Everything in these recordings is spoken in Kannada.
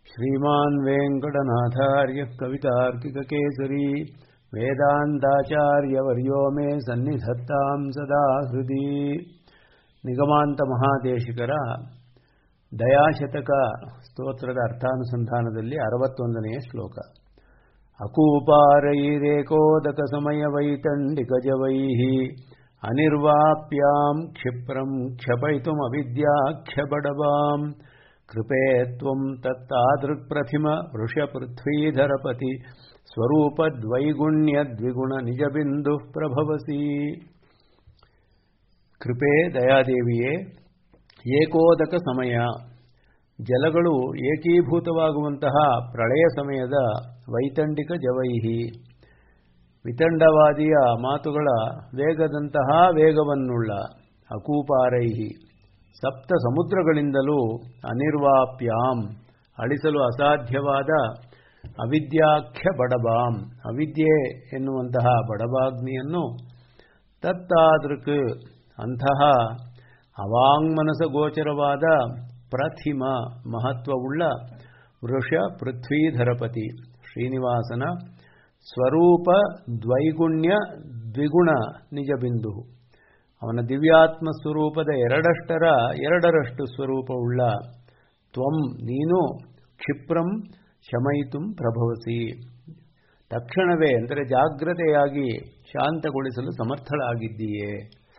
श्रीमान् वेङ्कटनाथार्यः कवितार्किककेसरी वेदान्ताचार्यवर्यो मे सन्निधत्तां सदा हृदि ನಿಗಮಾಂತ ಮಹಾದೇಶಿಕರ ದಯಾಶತಕ ಸ್ತೋತ್ರದ ಅರ್ಥಾನುಸಂಧಾನದಲ್ಲಿ ಅರವತ್ತೊಂದನೆಯ ಶ್ಲೋಕ ಅಕೂಪಾರೈರೇಕೋದಕ ಸಮಯ ವೈತಂಡಿಕಜವೈಃ ಅನಿರ್ವಾಪ್ಯಾಂ ಕ್ಷಿಪ್ರಂ ಕ್ಷಪಯಿತುಮವಿದ್ಯಾಖ್ಯಬಡವಾಂ ಕೃಪೇ ತ್ವಂ ತತ್ತಾದೃಕ್ಪ್ರಥಿಮ ವೃಷಪೃಥ್ವೀಧರಪತಿ ಸ್ವರೂಪದ್ವೈಗುಣ್ಯದ್ವಿಗುಣ ನಿಜಬಿಂದುಃ ಪ್ರಭವಸಿ ಕೃಪೆ ದಯಾದೇವಿಯೇ ಏಕೋದಕ ಸಮಯ ಜಲಗಳು ಏಕೀಭೂತವಾಗುವಂತಹ ಪ್ರಳಯ ಸಮಯದ ವೈತಂಡಿಕ ಜವೈಹಿ ವಿತಂಡವಾದಿಯ ಮಾತುಗಳ ವೇಗದಂತಹ ವೇಗವನ್ನುಳ್ಳ ಅಕೂಪಾರೈಹಿ ಸಪ್ತ ಸಮುದ್ರಗಳಿಂದಲೂ ಅನಿರ್ವಾಪ್ಯಾಂ ಅಳಿಸಲು ಅಸಾಧ್ಯವಾದ ಅವಿದ್ಯಾಖ್ಯ ಬಡಬಾಂ ಅವಿದ್ಯೆ ಎನ್ನುವಂತಹ ಬಡಬಾಗ್ನಿಯನ್ನು ತತ್ತಾದೃಕ್ ಅಂತಹ ಅವಾಂಗ್ಮನಸ ಗೋಚರವಾದ ಪ್ರಥಿಮ ಮಹತ್ವವುಳ್ಳ ವೃಷ ಪೃಥ್ವೀಧರಪತಿ ಶ್ರೀನಿವಾಸನ ಸ್ವರೂಪ ದ್ವೈಗುಣ್ಯ ದ್ವಿಗುಣ ನಿಜಬಿಂದು ಅವನ ದಿವ್ಯಾತ್ಮ ಸ್ವರೂಪದ ಎರಡಷ್ಟರ ಎರಡರಷ್ಟು ಸ್ವರೂಪವುಳ್ಳ ತ್ವಂ ನೀನು ಕ್ಷಿಪ್ರಂ ಶಮಯಿತು ಪ್ರಭವಸಿ ತಕ್ಷಣವೇ ಅಂದರೆ ಜಾಗ್ರತೆಯಾಗಿ ಶಾಂತಗೊಳಿಸಲು ಸಮರ್ಥಳಾಗಿದ್ದೀಯೇ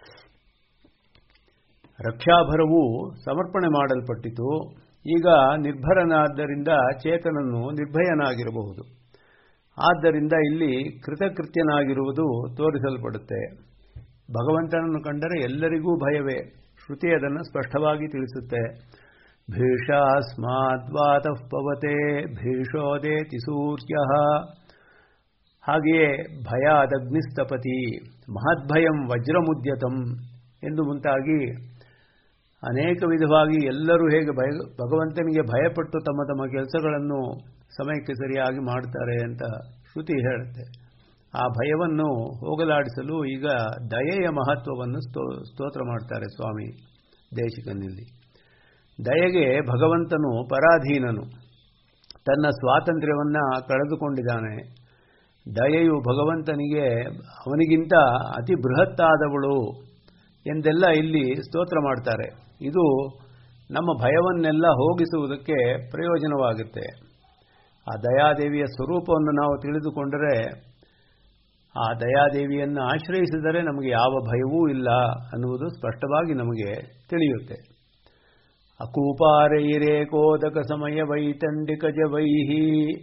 ರಕ್ಷಾಭರವು ಸಮರ್ಪಣೆ ಮಾಡಲ್ಪಟ್ಟಿತು ಈಗ ನಿರ್ಭರನಾದ್ದರಿಂದ ಚೇತನನ್ನು ನಿರ್ಭಯನಾಗಿರಬಹುದು ಆದ್ದರಿಂದ ಇಲ್ಲಿ ಕೃತಕೃತ್ಯನಾಗಿರುವುದು ತೋರಿಸಲ್ಪಡುತ್ತೆ ಭಗವಂತನನ್ನು ಕಂಡರೆ ಎಲ್ಲರಿಗೂ ಭಯವೇ ಶ್ರುತಿ ಅದನ್ನು ಸ್ಪಷ್ಟವಾಗಿ ತಿಳಿಸುತ್ತೆ ಭೀಷಾಸ್ಮಾದ್ವಾತಃ ಪವತೆ ಭೀಷೋದೇತಿ ಸೂರ್ಯ ಹಾಗೆಯೇ ಭಯ ಅದಗ್ನಿಸ್ತಪತಿ ಮಹದ್ಭಯಂ ವಜ್ರಮುದ್ಯತಂ ಎಂದು ಮುಂತಾಗಿ ಅನೇಕ ವಿಧವಾಗಿ ಎಲ್ಲರೂ ಹೇಗೆ ಭಯ ಭಗವಂತನಿಗೆ ಭಯಪಟ್ಟು ತಮ್ಮ ತಮ್ಮ ಕೆಲಸಗಳನ್ನು ಸಮಯಕ್ಕೆ ಸರಿಯಾಗಿ ಮಾಡ್ತಾರೆ ಅಂತ ಶ್ರುತಿ ಹೇಳುತ್ತೆ ಆ ಭಯವನ್ನು ಹೋಗಲಾಡಿಸಲು ಈಗ ದಯೆಯ ಮಹತ್ವವನ್ನು ಸ್ತೋತ್ರ ಮಾಡ್ತಾರೆ ಸ್ವಾಮಿ ದೇಶಿಕನಲ್ಲಿ ದಯೆಗೆ ಭಗವಂತನು ಪರಾಧೀನನು ತನ್ನ ಸ್ವಾತಂತ್ರ್ಯವನ್ನು ಕಳೆದುಕೊಂಡಿದ್ದಾನೆ ದಯೆಯು ಭಗವಂತನಿಗೆ ಅವನಿಗಿಂತ ಅತಿ ಬೃಹತ್ತಾದವಳು ಎಂದೆಲ್ಲ ಇಲ್ಲಿ ಸ್ತೋತ್ರ ಮಾಡ್ತಾರೆ ಇದು ನಮ್ಮ ಭಯವನ್ನೆಲ್ಲ ಹೋಗಿಸುವುದಕ್ಕೆ ಪ್ರಯೋಜನವಾಗುತ್ತೆ ಆ ದಯಾದೇವಿಯ ಸ್ವರೂಪವನ್ನು ನಾವು ತಿಳಿದುಕೊಂಡರೆ ಆ ದಯಾದೇವಿಯನ್ನು ಆಶ್ರಯಿಸಿದರೆ ನಮಗೆ ಯಾವ ಭಯವೂ ಇಲ್ಲ ಅನ್ನುವುದು ಸ್ಪಷ್ಟವಾಗಿ ನಮಗೆ ತಿಳಿಯುತ್ತೆ ಅಕೂಪಾರೈರೇಕೋದಕ ಸಮಯ ವೈತಂಡಿಕ ಜವೈಹಿ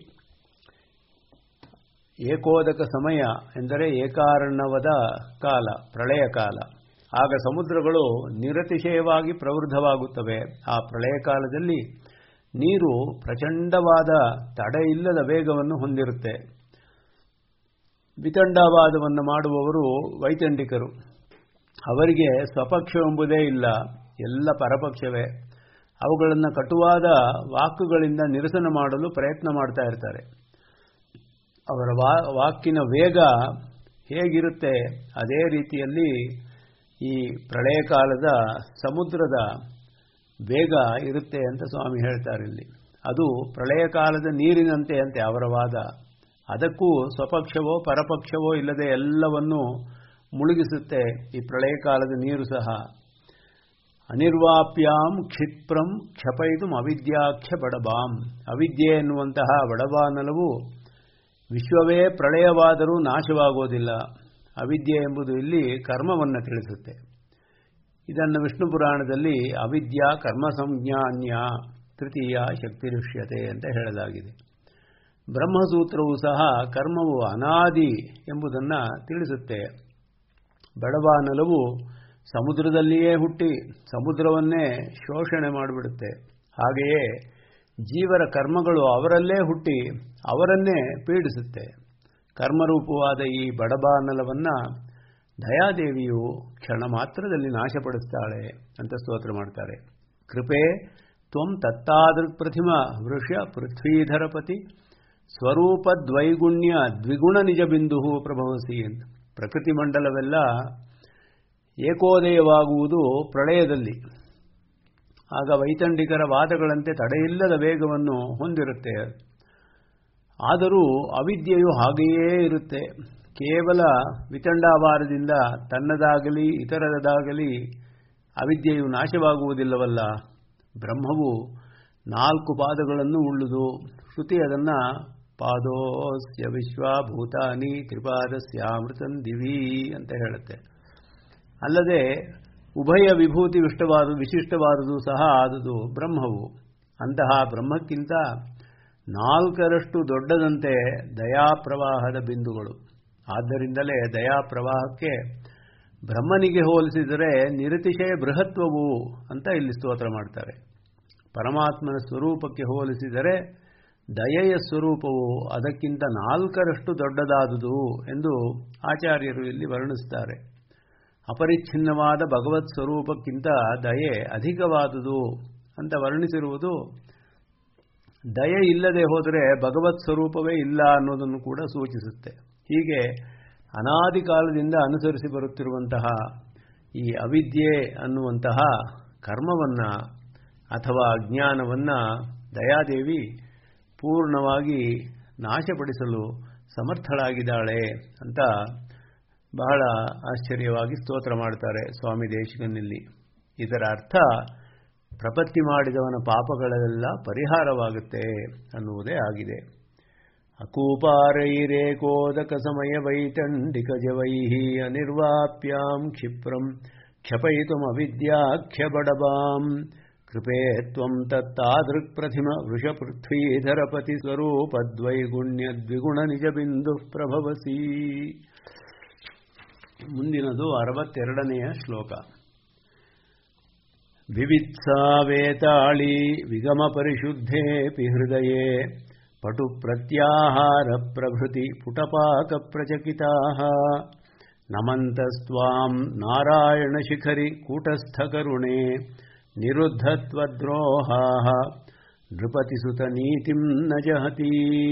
ಏಕೋದಕ ಸಮಯ ಎಂದರೆ ಏಕಾರಣ್ಯವದ ಕಾಲ ಪ್ರಳಯ ಕಾಲ ಆಗ ಸಮುದ್ರಗಳು ನಿರತಿಶಯವಾಗಿ ಪ್ರವೃದ್ಧವಾಗುತ್ತವೆ ಆ ಪ್ರಳಯ ಕಾಲದಲ್ಲಿ ನೀರು ಪ್ರಚಂಡವಾದ ತಡೆ ಇಲ್ಲದ ವೇಗವನ್ನು ಹೊಂದಿರುತ್ತೆ ವಿತಂಡವಾದವನ್ನು ಮಾಡುವವರು ವೈತಂಡಿಕರು ಅವರಿಗೆ ಸ್ವಪಕ್ಷವೆಂಬುದೇ ಇಲ್ಲ ಎಲ್ಲ ಪರಪಕ್ಷವೇ ಅವುಗಳನ್ನು ಕಟುವಾದ ವಾಕುಗಳಿಂದ ನಿರಸನ ಮಾಡಲು ಪ್ರಯತ್ನ ಮಾಡ್ತಾ ಇರ್ತಾರೆ ಅವರ ವಾಕಿನ ವೇಗ ಹೇಗಿರುತ್ತೆ ಅದೇ ರೀತಿಯಲ್ಲಿ ಈ ಪ್ರಳಯ ಕಾಲದ ಸಮುದ್ರದ ವೇಗ ಇರುತ್ತೆ ಅಂತ ಸ್ವಾಮಿ ಹೇಳ್ತಾರೆ ಇಲ್ಲಿ ಅದು ಪ್ರಳಯ ಕಾಲದ ನೀರಿನಂತೆ ಅಂತೆ ಅವರ ವಾದ ಅದಕ್ಕೂ ಸ್ವಪಕ್ಷವೋ ಪರಪಕ್ಷವೋ ಇಲ್ಲದೆ ಎಲ್ಲವನ್ನೂ ಮುಳುಗಿಸುತ್ತೆ ಈ ಪ್ರಳಯ ಕಾಲದ ನೀರು ಸಹ ಅನಿರ್ವಾಪ್ಯಾಂ ಕ್ಷಿಪ್ರಂ ಕ್ಷಪಯಿತು ಅವಿದ್ಯಾಖ್ಯ ಬಡಬಾಂ ಅವಿದ್ಯೆ ಎನ್ನುವಂತಹ ಬಡಬಾನಲವು ವಿಶ್ವವೇ ಪ್ರಳಯವಾದರೂ ನಾಶವಾಗೋದಿಲ್ಲ ಅವಿದ್ಯೆ ಎಂಬುದು ಇಲ್ಲಿ ಕರ್ಮವನ್ನು ತಿಳಿಸುತ್ತೆ ಇದನ್ನು ವಿಷ್ಣು ಪುರಾಣದಲ್ಲಿ ಅವಿದ್ಯಾ ಕರ್ಮ ಸಂಜ್ಞಾನ್ಯ ತೃತೀಯ ಶಕ್ತಿರುಷ್ಯತೆ ಅಂತ ಹೇಳಲಾಗಿದೆ ಬ್ರಹ್ಮಸೂತ್ರವು ಸಹ ಕರ್ಮವು ಅನಾದಿ ಎಂಬುದನ್ನು ತಿಳಿಸುತ್ತೆ ಬಡವಾನಲವು ಸಮುದ್ರದಲ್ಲಿಯೇ ಹುಟ್ಟಿ ಸಮುದ್ರವನ್ನೇ ಶೋಷಣೆ ಮಾಡಿಬಿಡುತ್ತೆ ಹಾಗೆಯೇ ಜೀವರ ಕರ್ಮಗಳು ಅವರಲ್ಲೇ ಹುಟ್ಟಿ ಅವರನ್ನೇ ಪೀಡಿಸುತ್ತೆ ಕರ್ಮರೂಪವಾದ ಈ ಬಡಬಾನಲವನ್ನು ದಯಾದೇವಿಯು ಕ್ಷಣ ಮಾತ್ರದಲ್ಲಿ ನಾಶಪಡಿಸ್ತಾಳೆ ಅಂತ ಸ್ತೋತ್ರ ಮಾಡ್ತಾರೆ ಕೃಪೆ ತ್ವಂ ತತ್ತಾದೃಕ್ ಪ್ರತಿಮ ವೃಷ ಪೃಥ್ವೀಧರಪತಿ ಸ್ವರೂಪ ದ್ವೈಗುಣ್ಯ ದ್ವಿಗುಣ ನಿಜ ಬಿಂದು ಪ್ರಭವಸಿ ಅಂತ ಪ್ರಕೃತಿ ಮಂಡಲವೆಲ್ಲ ಏಕೋದಯವಾಗುವುದು ಪ್ರಳಯದಲ್ಲಿ ಆಗ ವೈತಂಡಿಕರ ವಾದಗಳಂತೆ ತಡೆಯಿಲ್ಲದ ವೇಗವನ್ನು ಹೊಂದಿರುತ್ತೆ ಆದರೂ ಅವಿದ್ಯೆಯು ಹಾಗೆಯೇ ಇರುತ್ತೆ ಕೇವಲ ವಿತಂಡಾವಾರದಿಂದ ತನ್ನದಾಗಲಿ ಇತರದಾಗಲಿ ಅವಿದ್ಯೆಯು ನಾಶವಾಗುವುದಿಲ್ಲವಲ್ಲ ಬ್ರಹ್ಮವು ನಾಲ್ಕು ಪಾದಗಳನ್ನು ಉಳ್ಳುದು ಶ್ರುತಿ ಅದನ್ನು ಪಾದೋಸ್ಯ ವಿಶ್ವಭೂತಾನಿ ತ್ರಿಪಾದಸ್ಯಾಮೃತನ್ ದಿವಿ ಅಂತ ಹೇಳುತ್ತೆ ಅಲ್ಲದೆ ಉಭಯ ವಿಭೂತಿ ವಿಷ್ಟವಾದ ವಿಶಿಷ್ಟವಾದುದು ಸಹ ಆದುದು ಬ್ರಹ್ಮವು ಅಂತಹ ಬ್ರಹ್ಮಕ್ಕಿಂತ ನಾಲ್ಕರಷ್ಟು ದೊಡ್ಡದಂತೆ ದಯಾಪ್ರವಾಹದ ಬಿಂದುಗಳು ಆದ್ದರಿಂದಲೇ ದಯಾಪ್ರವಾಹಕ್ಕೆ ಬ್ರಹ್ಮನಿಗೆ ಹೋಲಿಸಿದರೆ ನಿರತಿಶಯ ಬೃಹತ್ವವು ಅಂತ ಇಲ್ಲಿ ಸ್ತೋತ್ರ ಮಾಡ್ತಾರೆ ಪರಮಾತ್ಮನ ಸ್ವರೂಪಕ್ಕೆ ಹೋಲಿಸಿದರೆ ದಯೆಯ ಸ್ವರೂಪವು ಅದಕ್ಕಿಂತ ನಾಲ್ಕರಷ್ಟು ದೊಡ್ಡದಾದುದು ಎಂದು ಆಚಾರ್ಯರು ಇಲ್ಲಿ ವರ್ಣಿಸುತ್ತಾರೆ ಅಪರಿಚ್ಛಿನ್ನವಾದ ಭಗವತ್ ಸ್ವರೂಪಕ್ಕಿಂತ ದಯೆ ಅಧಿಕವಾದುದು ಅಂತ ವರ್ಣಿಸಿರುವುದು ದಯೆ ಇಲ್ಲದೆ ಹೋದರೆ ಭಗವತ್ ಸ್ವರೂಪವೇ ಇಲ್ಲ ಅನ್ನೋದನ್ನು ಕೂಡ ಸೂಚಿಸುತ್ತೆ ಹೀಗೆ ಅನಾದಿ ಕಾಲದಿಂದ ಅನುಸರಿಸಿ ಬರುತ್ತಿರುವಂತಹ ಈ ಅವಿದ್ಯೆ ಅನ್ನುವಂತಹ ಕರ್ಮವನ್ನು ಅಥವಾ ಅಜ್ಞಾನವನ್ನು ದಯಾದೇವಿ ಪೂರ್ಣವಾಗಿ ನಾಶಪಡಿಸಲು ಸಮರ್ಥಳಾಗಿದ್ದಾಳೆ ಅಂತ ಬಹಳ ಆಶ್ಚರ್ಯವಾಗಿ ಸ್ತೋತ್ರ ಮಾಡ್ತಾರೆ ಸ್ವಾಮಿ ದೇಶಿಕನಲ್ಲಿ ಇದರ ಅರ್ಥ ಪ್ರಪತ್ತಿ ಮಾಡಿದವನ ಪಾಪಗಳೆಲ್ಲ ಪರಿಹಾರವಾಗುತ್ತೆ ಅನ್ನುವುದೇ ಆಗಿದೆ ಅಕೂಪಾರೈರೇಕೋದಕ ಸಮಯ ವೈತಂಡಿಕ ಜವೈ ಅನಿರ್ವಾಪ್ಯಾಂ ಕ್ಷಿಪ್ರಂ ಕ್ಷಪಯಿತುಮವಿದ್ಯಾಖ್ಯ ಬಡಬಾಂ ಕೃಪೇ ತ್ವಂ ತತ್ತಾದೃಕ್ ಪ್ರತಿಮ ವೃಷಪೃಥ್ವೀಧರಪತಿ ಸ್ವರೂಪದ್ವೈಗುಣ್ಯ ದ್ವಿಗುಣ ನಿಜ ಬಿಂದು ಪ್ರಭವಸಿ ಮುಂದಿನದು ಅರವತ್ತೆರಡನೆಯ ಶ್ಲೋಕ ವಿವಿತ್ಸಾ ವೇತಾಳಿ ವಿಗಮ ಪರಿಶುದ್ಧೇಪಿ ಹೃದಯೇ ಪಟು ಪ್ರತ್ಯಾಹಾರ ಪ್ರಭೃತಿ ಪುಟಪಾಕ ಪ್ರಚಕಿತಾ ನಮಂತಸ್ವಾಂ ನಾರಾಯಣ ಶಿಖರಿ ಕೂಟಸ್ಥ ಕರುಣೆ ನಿರುದ್ಧತ್ವದ್ರೋಹಾ ನೃಪತಿಸುತ ನೀತಿಂ ನ ಜಹತಿ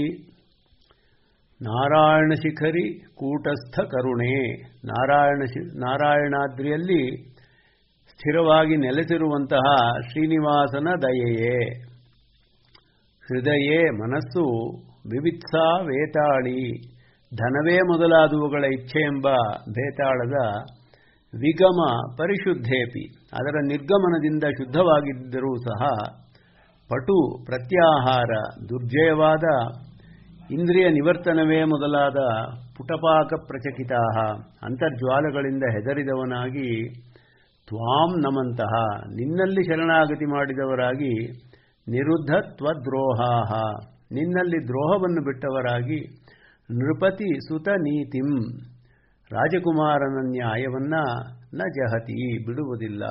ನಾರಾಯಣ ಶಿಖರಿ ಕೂಟಸ್ಥ ಕರುಣೆ ನಾರಾಯಣ ನಾರಾಯಣಾದ್ರಿಯಲ್ಲಿ ಸ್ಥಿರವಾಗಿ ನೆಲೆಸಿರುವಂತಹ ಶ್ರೀನಿವಾಸನ ದಯೆಯೇ ಹೃದಯೇ ಮನಸ್ಸು ವಿವಿತ್ಸಾ ವೇತಾಳಿ ಧನವೇ ಮೊದಲಾದವುಗಳ ಇಚ್ಛೆ ಎಂಬ ಬೇತಾಳದ ವಿಗಮ ಪರಿಶುದ್ಧೇಪಿ ಅದರ ನಿರ್ಗಮನದಿಂದ ಶುದ್ಧವಾಗಿದ್ದರೂ ಸಹ ಪಟು ಪ್ರತ್ಯಾಹಾರ ದುರ್ಜಯವಾದ ಇಂದ್ರಿಯ ನಿವರ್ತನವೇ ಮೊದಲಾದ ಪುಟಪಾಕ ಪ್ರಚಕಿತಾ ಅಂತರ್ಜ್ವಾಲಗಳಿಂದ ಹೆದರಿದವನಾಗಿ ತ್ವಾಂ ನಮಂತಹ ನಿನ್ನಲ್ಲಿ ಶರಣಾಗತಿ ಮಾಡಿದವರಾಗಿ ನಿರುದ್ಧ ತ್ವದ್ರೋಹಾ ನಿನ್ನಲ್ಲಿ ದ್ರೋಹವನ್ನು ಬಿಟ್ಟವರಾಗಿ ನೃಪತಿ ಸುತ ನೀತಿಂ ರಾಜಕುಮಾರನ ನ್ಯಾಯವನ್ನ ನ ಜಹತಿ ಬಿಡುವುದಿಲ್ಲ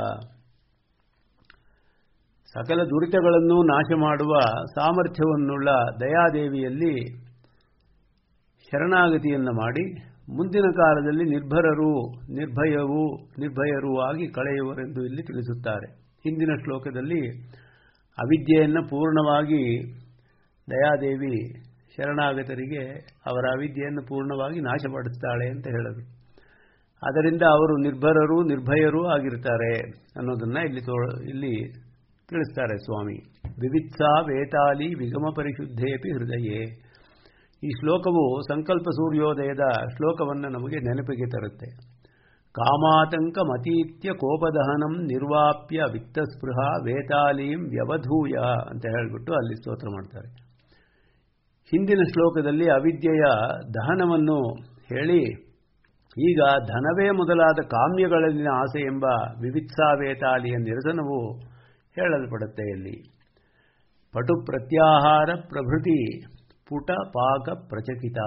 ಸಕಲ ದುರಿತಗಳನ್ನು ನಾಶ ಮಾಡುವ ಸಾಮರ್ಥ್ಯವನ್ನುಳ್ಳ ದಯಾದೇವಿಯಲ್ಲಿ ಶರಣಾಗತಿಯನ್ನು ಮಾಡಿ ಮುಂದಿನ ಕಾಲದಲ್ಲಿ ನಿರ್ಭರರು ನಿರ್ಭಯವೂ ನಿರ್ಭಯರೂ ಆಗಿ ಕಳೆಯುವರೆಂದು ಇಲ್ಲಿ ತಿಳಿಸುತ್ತಾರೆ ಹಿಂದಿನ ಶ್ಲೋಕದಲ್ಲಿ ಅವಿದ್ಯೆಯನ್ನು ಪೂರ್ಣವಾಗಿ ದಯಾದೇವಿ ಶರಣಾಗತರಿಗೆ ಅವರ ಅವಿದ್ಯೆಯನ್ನು ಪೂರ್ಣವಾಗಿ ನಾಶಪಡಿಸ್ತಾಳೆ ಅಂತ ಹೇಳಿದರು ಅದರಿಂದ ಅವರು ನಿರ್ಭರರು ನಿರ್ಭಯರೂ ಆಗಿರ್ತಾರೆ ಅನ್ನೋದನ್ನ ಇಲ್ಲಿ ತೋ ಇಲ್ಲಿ ತಿಳಿಸ್ತಾರೆ ಸ್ವಾಮಿ ವಿವಿತ್ಸಾ ವೇತಾಲಿ ವಿಗಮ ಪರಿಶುದ್ಧೇಪಿ ಹೃದಯೇ ಈ ಶ್ಲೋಕವು ಸಂಕಲ್ಪ ಸೂರ್ಯೋದಯದ ಶ್ಲೋಕವನ್ನು ನಮಗೆ ನೆನಪಿಗೆ ತರುತ್ತೆ ಕಾಮಾತಂಕ ಮತೀತ್ಯ ಕೋಪದಹನಂ ನಿರ್ವಾಪ್ಯ ವಿತ್ತಸ್ಪೃಹ ವೇತಾಲೀಂ ವ್ಯವಧೂಯ ಅಂತ ಹೇಳಿಬಿಟ್ಟು ಅಲ್ಲಿ ಸ್ತೋತ್ರ ಮಾಡ್ತಾರೆ ಹಿಂದಿನ ಶ್ಲೋಕದಲ್ಲಿ ಅವಿದ್ಯೆಯ ದಹನವನ್ನು ಹೇಳಿ ಈಗ ಧನವೇ ಮೊದಲಾದ ಕಾಮ್ಯಗಳಲ್ಲಿನ ಆಸೆ ಎಂಬ ವಿವಿತ್ಸಾವೇತಾಲಿಯ ನಿರಸನವು ಹೇಳಲ್ಪಡುತ್ತೆ ಇಲ್ಲಿ ಪಟು ಪ್ರತ್ಯಾಹಾರ ಪ್ರಭೃತಿ ಪುಟ ಪಾಕ ಪ್ರಚಕಿತಾ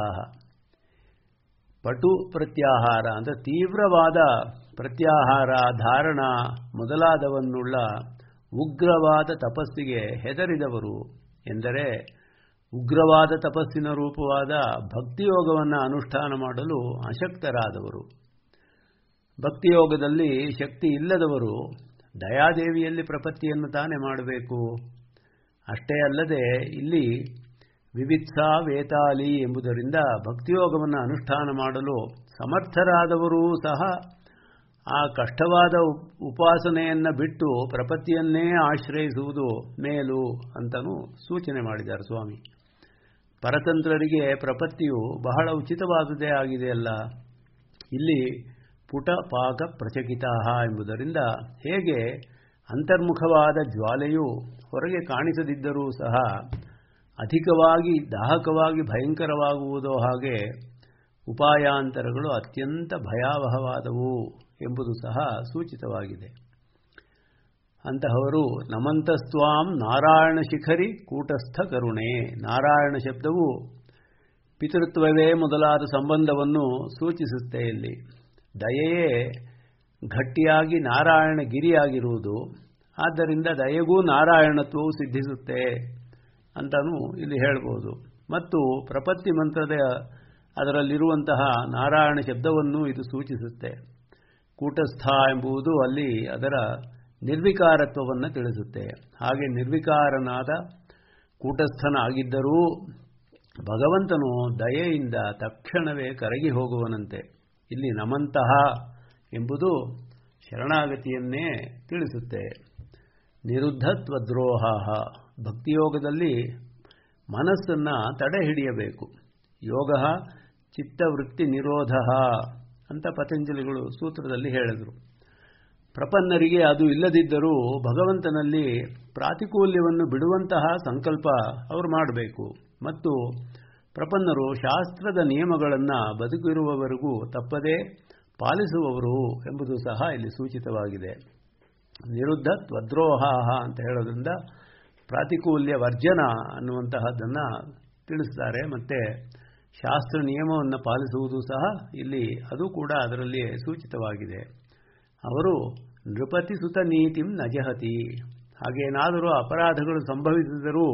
ಪಟು ಪ್ರತ್ಯಾಹಾರ ಅಂದರೆ ತೀವ್ರವಾದ ಪ್ರತ್ಯಾಹಾರ ಧಾರಣ ಮೊದಲಾದವನ್ನುಳ್ಳ ಉಗ್ರವಾದ ತಪಸ್ಸಿಗೆ ಹೆದರಿದವರು ಎಂದರೆ ಉಗ್ರವಾದ ತಪಸ್ಸಿನ ರೂಪವಾದ ಭಕ್ತಿಯೋಗವನ್ನು ಅನುಷ್ಠಾನ ಮಾಡಲು ಅಶಕ್ತರಾದವರು ಭಕ್ತಿಯೋಗದಲ್ಲಿ ಶಕ್ತಿ ಇಲ್ಲದವರು ದಯಾದೇವಿಯಲ್ಲಿ ಪ್ರಪತ್ತಿಯನ್ನು ತಾನೇ ಮಾಡಬೇಕು ಅಷ್ಟೇ ಅಲ್ಲದೆ ಇಲ್ಲಿ ವಿವಿತ್ಸಾ ವೇತಾಲಿ ಎಂಬುದರಿಂದ ಭಕ್ತಿಯೋಗವನ್ನು ಅನುಷ್ಠಾನ ಮಾಡಲು ಸಮರ್ಥರಾದವರೂ ಸಹ ಆ ಕಷ್ಟವಾದ ಉಪಾಸನೆಯನ್ನು ಬಿಟ್ಟು ಪ್ರಪತ್ತಿಯನ್ನೇ ಆಶ್ರಯಿಸುವುದು ಮೇಲು ಅಂತಲೂ ಸೂಚನೆ ಮಾಡಿದ್ದಾರೆ ಸ್ವಾಮಿ ಪರತಂತ್ರರಿಗೆ ಪ್ರಪತ್ತಿಯು ಬಹಳ ಉಚಿತವಾದುದೇ ಆಗಿದೆಯಲ್ಲ ಇಲ್ಲಿ ಪುಟ ಪಾಕ ಪ್ರಚಕಿತ ಎಂಬುದರಿಂದ ಹೇಗೆ ಅಂತರ್ಮುಖವಾದ ಜ್ವಾಲೆಯು ಹೊರಗೆ ಕಾಣಿಸದಿದ್ದರೂ ಸಹ ಅಧಿಕವಾಗಿ ದಾಹಕವಾಗಿ ಭಯಂಕರವಾಗುವುದೋ ಹಾಗೆ ಉಪಾಯಾಂತರಗಳು ಅತ್ಯಂತ ಭಯಾವಹವಾದವು ಎಂಬುದು ಸಹ ಸೂಚಿತವಾಗಿದೆ ಅಂತಹವರು ನಮಂತಸ್ವಾಂ ನಾರಾಯಣ ಶಿಖರಿ ಕೂಟಸ್ಥ ಕರುಣೆ ನಾರಾಯಣ ಶಬ್ದವು ಪಿತೃತ್ವವೇ ಮೊದಲಾದ ಸಂಬಂಧವನ್ನು ಸೂಚಿಸುತ್ತೆ ಇಲ್ಲಿ ದಯೆಯೇ ಗಟ್ಟಿಯಾಗಿ ನಾರಾಯಣ ಗಿರಿಯಾಗಿರುವುದು ಆದ್ದರಿಂದ ದಯೆಗೂ ನಾರಾಯಣತ್ವವು ಸಿದ್ಧಿಸುತ್ತೆ ಅಂತಲೂ ಇಲ್ಲಿ ಹೇಳ್ಬೋದು ಮತ್ತು ಪ್ರಪತ್ತಿ ಮಂತ್ರದ ಅದರಲ್ಲಿರುವಂತಹ ನಾರಾಯಣ ಶಬ್ದವನ್ನು ಇದು ಸೂಚಿಸುತ್ತೆ ಕೂಟಸ್ಥ ಎಂಬುದು ಅಲ್ಲಿ ಅದರ ನಿರ್ವಿಕಾರತ್ವವನ್ನು ತಿಳಿಸುತ್ತೆ ಹಾಗೆ ನಿರ್ವಿಕಾರನಾದ ಕೂಟಸ್ಥನಾಗಿದ್ದರೂ ಭಗವಂತನು ದಯೆಯಿಂದ ತಕ್ಷಣವೇ ಕರಗಿ ಹೋಗುವನಂತೆ ಇಲ್ಲಿ ನಮಂತಹ ಎಂಬುದು ಶರಣಾಗತಿಯನ್ನೇ ತಿಳಿಸುತ್ತೆ ನಿರುದ್ಧತ್ವದ್ರೋಹ ಭಕ್ತಿಯೋಗದಲ್ಲಿ ಮನಸ್ಸನ್ನು ತಡೆ ಹಿಡಿಯಬೇಕು ಯೋಗ ಚಿತ್ತವೃತ್ತಿ ನಿರೋಧ ಅಂತ ಪತಂಜಲಿಗಳು ಸೂತ್ರದಲ್ಲಿ ಹೇಳಿದರು ಪ್ರಪನ್ನರಿಗೆ ಅದು ಇಲ್ಲದಿದ್ದರೂ ಭಗವಂತನಲ್ಲಿ ಪ್ರಾತಿಕೂಲ್ಯವನ್ನು ಬಿಡುವಂತಹ ಸಂಕಲ್ಪ ಅವರು ಮಾಡಬೇಕು ಮತ್ತು ಪ್ರಪನ್ನರು ಶಾಸ್ತ್ರದ ನಿಯಮಗಳನ್ನು ಬದುಕಿರುವವರೆಗೂ ತಪ್ಪದೇ ಪಾಲಿಸುವವರು ಎಂಬುದು ಸಹ ಇಲ್ಲಿ ಸೂಚಿತವಾಗಿದೆ ನಿರುದ್ಧ ತ್ವದ್ರೋಹ ಅಂತ ಹೇಳೋದ್ರಿಂದ ಪ್ರಾತಿಕೂಲ್ಯ ವರ್ಜನ ಅನ್ನುವಂತಹದ್ದನ್ನು ತಿಳಿಸ್ತಾರೆ ಮತ್ತು ಶಾಸ್ತ್ರ ನಿಯಮವನ್ನು ಪಾಲಿಸುವುದು ಸಹ ಇಲ್ಲಿ ಅದು ಕೂಡ ಅದರಲ್ಲಿ ಸೂಚಿತವಾಗಿದೆ ಅವರು ನೃಪತಿ ಸುತ ನೀತಿಂ ನಜಹತಿ ಹಾಗೇನಾದರೂ ಅಪರಾಧಗಳು ಸಂಭವಿಸಿದರೂ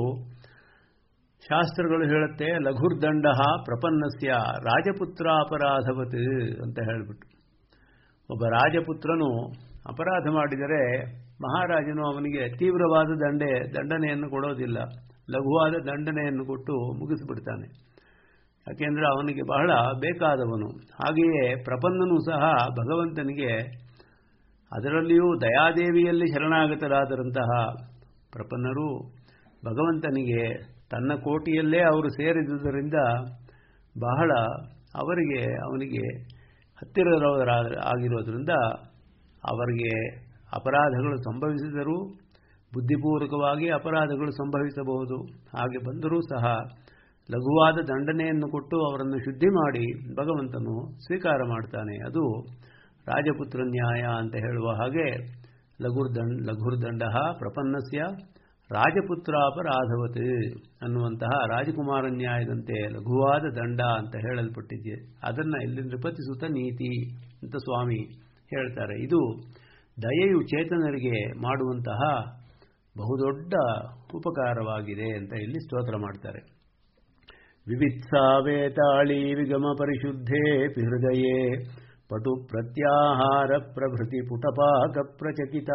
ಶಾಸ್ತ್ರಗಳು ಹೇಳುತ್ತೆ ಲಘುರ್ದಂಡ ಪ್ರಪನ್ನಸ್ಯ ರಾಜಪುತ್ರ ಅಪರಾಧವತ್ ಅಂತ ಹೇಳಿಬಿಟ್ಟು ಒಬ್ಬ ರಾಜಪುತ್ರನು ಅಪರಾಧ ಮಾಡಿದರೆ ಮಹಾರಾಜನು ಅವನಿಗೆ ತೀವ್ರವಾದ ದಂಡೆ ದಂಡನೆಯನ್ನು ಕೊಡೋದಿಲ್ಲ ಲಘುವಾದ ದಂಡನೆಯನ್ನು ಕೊಟ್ಟು ಮುಗಿಸಿಬಿಡ್ತಾನೆ ಯಾಕೆಂದರೆ ಅವನಿಗೆ ಬಹಳ ಬೇಕಾದವನು ಹಾಗೆಯೇ ಪ್ರಪನ್ನನೂ ಸಹ ಭಗವಂತನಿಗೆ ಅದರಲ್ಲಿಯೂ ದಯಾದೇವಿಯಲ್ಲಿ ಶರಣಾಗತರಾದರಂತಹ ಪ್ರಪನ್ನರು ಭಗವಂತನಿಗೆ ತನ್ನ ಕೋಟಿಯಲ್ಲೇ ಅವರು ಸೇರಿದುದರಿಂದ ಬಹಳ ಅವರಿಗೆ ಅವನಿಗೆ ಹತ್ತಿರದವರ ಆಗಿರೋದ್ರಿಂದ ಅವರಿಗೆ ಅಪರಾಧಗಳು ಸಂಭವಿಸಿದರೂ ಬುದ್ಧಿಪೂರ್ವಕವಾಗಿ ಅಪರಾಧಗಳು ಸಂಭವಿಸಬಹುದು ಹಾಗೆ ಬಂದರೂ ಸಹ ಲಘುವಾದ ದಂಡನೆಯನ್ನು ಕೊಟ್ಟು ಅವರನ್ನು ಶುದ್ಧಿ ಮಾಡಿ ಭಗವಂತನು ಸ್ವೀಕಾರ ಮಾಡ್ತಾನೆ ಅದು ರಾಜಪುತ್ರ ನ್ಯಾಯ ಅಂತ ಹೇಳುವ ಹಾಗೆ ಲಘುರ್ದಂಡ ಲಘುರ್ದಂಡ ಪ್ರಪನ್ನಸ್ಯ ರಾಜಪುತ್ರಾಪರಾಧವತ್ ಅನ್ನುವಂತಹ ರಾಜಕುಮಾರ ನ್ಯಾಯದಂತೆ ಲಘುವಾದ ದಂಡ ಅಂತ ಹೇಳಲ್ಪಟ್ಟಿದೆ ಅದನ್ನು ಇಲ್ಲಿ ನೃಪತಿಸುತ್ತ ನೀತಿ ಅಂತ ಸ್ವಾಮಿ ಹೇಳ್ತಾರೆ ಇದು ದಯೆಯು ಚೇತನರಿಗೆ ಮಾಡುವಂತಹ ಬಹುದೊಡ್ಡ ಉಪಕಾರವಾಗಿದೆ ಅಂತ ಇಲ್ಲಿ ಸ್ತೋತ್ರ ಮಾಡ್ತಾರೆ ವಿವಿತ್ಸಾ ವೇತಾಳಿ ವಿಗಮ ಪರಿಶುದ್ಧೇ ಹೃದಯೇ ಪಟು ಪ್ರತ್ಯಾಹಾರ ಪ್ರಭೃತಿ ಪುಟಪಾಕ ಪ್ರಚಕಿತಾ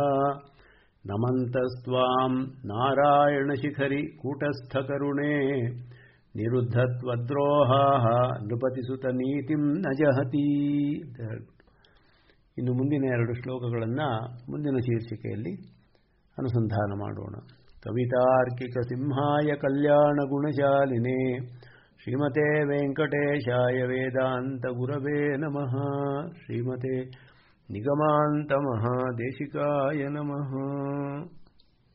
ನಮಂತಸ್ವಾಂ ನಾರಾಯಣ ಶಿಖರಿ ಕೂಟಸ್ಥ ಕರುಣೆ ನಿರುದ್ಧತ್ವದ್ರೋಹ ನೃಪತಿಸುತ ನೀತಿಂ ನಜಹತಿ ಇನ್ನು ಮುಂದಿನ ಎರಡು ಶ್ಲೋಕಗಳನ್ನು ಮುಂದಿನ ಶೀರ್ಷಿಕೆಯಲ್ಲಿ ಅನುಸಂಧಾನ ಮಾಡೋಣ ಕವಿತಾರ್ಕಿಕ ಸಿಂಹಾಯ ಕಲ್ಯಾಣ ಗುಣಶಾಲಿನೇ ಶ್ರೀಮತೆ ವೆಂಕಟೇಶಾಯ ವೇದಾಂತ ಗುರವೇ ನಮಃ ಶ್ರೀಮತೆ ನಿಗಮಾಂತ ಮಹಾದೇಶಿಕಾಯ ನಮಃ